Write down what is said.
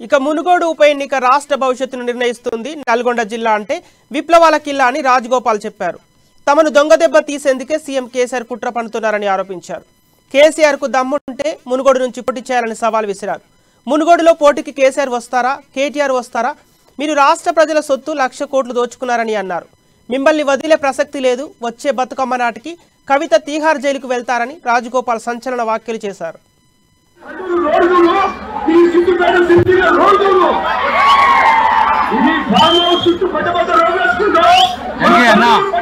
ఇక మునుగోడు ఉప ఎన్నిక రాష్ట్ర భవిష్యత్తును నిర్ణయిస్తుంది నల్గొండ జిల్లా అంటే విప్లవాల కిల్లా అని రాజగోపాల్ చెప్పారు తమను దొంగదెబ్బ తీసేందుకే సీఎం కేసీఆర్ కుట్ర పన్నుతున్నారని ఆరోపించారు కేసీఆర్ కు దమ్ముంటే మునుగోడు నుంచి పోటీ చేయాలని సవాల్ విసిరారు మునుగోడులో పోటీకి కేసీఆర్ వస్తారా కేటీఆర్ వస్తారా మీరు రాష్ట్ర ప్రజల సొత్తు లక్ష కోట్లు దోచుకున్నారని అన్నారు మిమ్మల్ని వదిలే ప్రసక్తి లేదు వచ్చే బతుకమ్మ నాటికి కవిత తీహార్ జైలుకు వెళ్తారని రాజగోపాల్ సంచలన వ్యాఖ్యలు చేశారు రోజులు ఈ సిద్దిపేట సిద్ధిగా రోజులు ఈ ఫామ్ హౌస్ చుట్టూ పెద్ద పెద్ద రోడ్లు వేసుకుంటూ ఓకే అన్న.